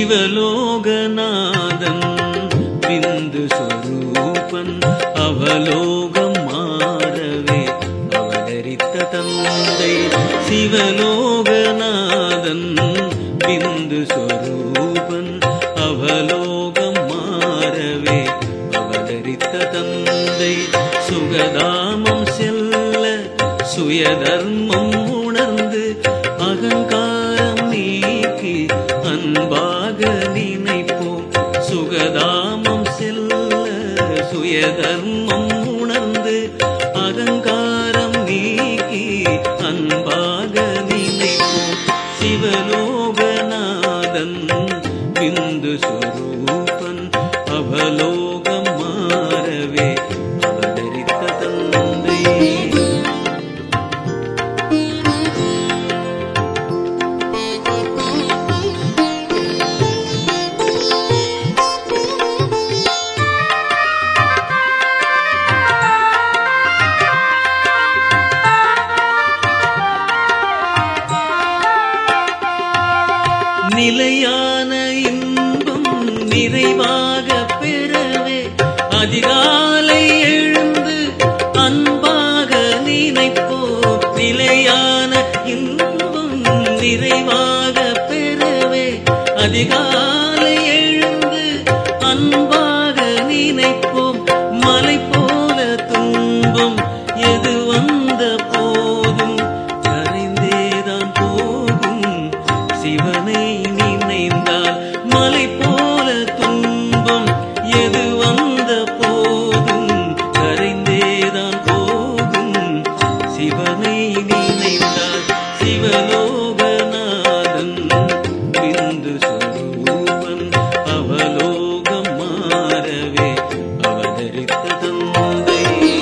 சிவலோகநாதன் விந்து சொரூபன் அவலோகம் மாறவே அவதரித்த தந்தை சிவலோகநாதன் விந்து சொரூபன் அவலோகம் மாறவே அவதரித்த தந்தை சுகதாமம் செல்ல சுயதர்மம் உணர்ந்து அகங்காரம் நீக்கி அன்பாக நினைப்போம் சுகதாமம் செல்ல சுயதர்மம் உணர்ந்து அகங்காரம் நீக்கி அன்பாக நினைப்போம் சிவலோகநாதன் விந்து சொரூபன் அவலோகம் மாறவே அவதரித்த தந்தை நிலையான இன்பம் நிறைவாக பெறவே அதிகாலை எழுந்து அன்பாக நினைப்போ நிலையான இன்பம் நிறைவாக பெறவே அதிகாலை எழுந்து அன்பாக நினைப்போம் மலை போல துன்பம் எது வந்த போதும் கரைந்தேதான் போகும் சிவனை நினைந்தால் மலை போல துன்பம் எது வந்த போதும் கரைந்தேதான் போகும் சிவனை நினைந்தால் சிவலோகநாதன் பிந்து சொரூபன் அவலோகம் மாறவே அவதரித்த தந்தை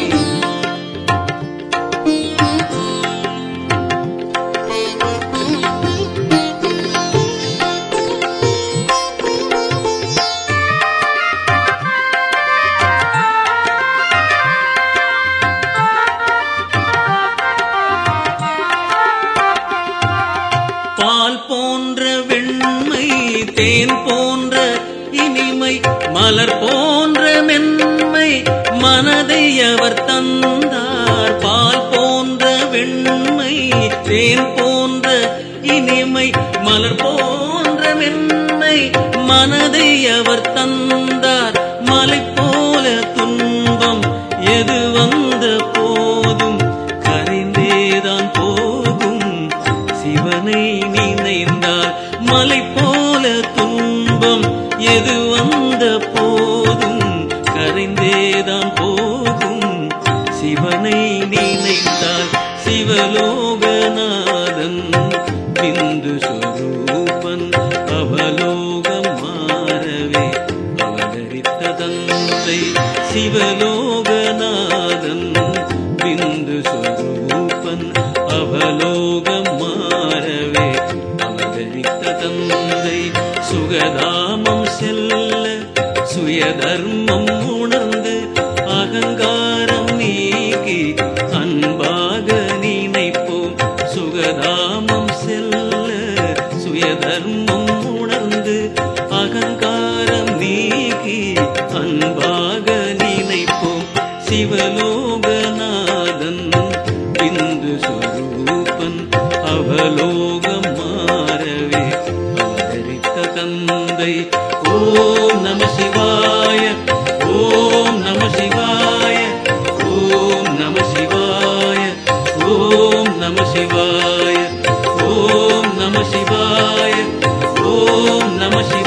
பால் போன்ற வெண்மை தேன் போன்ற இனிமை மலர் போன்ற மென்மை மனதை அவர் தந்தார் பால் போன்ற வெண்மை தேன் போன்ற இனிமை மலர் போன்ற மென்மை மனதை அவர் தந்தார் மலை போல துன்பம் எது வந்த போதும் கரைந்தேதான் போகும் சிவனை நினைந்தால் மலை போல துன்பம் எது வந்த போதும் கரைந்தேதான் போகும் சிவனை நினைத்தால் சிவலோகநாதன் பிந்து சொரூபன் அவலோகம் மாறவே அவதரித்த தந்தை சிவலோகநாதன் பிந்து சொரூபன் அவலோகம் மாறவே அவதரித்த தந்தை சுகதாமம் செல்ல சுயதர்மம் உணர்ந்து அகங்காரம் நீக்கி அன்பாக நினைப்போம் சுகதாமம் செல்ல சுயதர்மம் உணர்ந்து அகங்காரம் நீக்கி அன்பாக நினைப்போம் சிவலோகநாதன் பிந்து சொரூபன் அவலோகம் மாறவே அவதரித்த தந்தை ஓம் நம சிவாய ஓம் நம சிவாய ஓம் நம சிவாய ஓம் நம சிவாய ஓம் நம சிவாய ஓம் நம சிவாய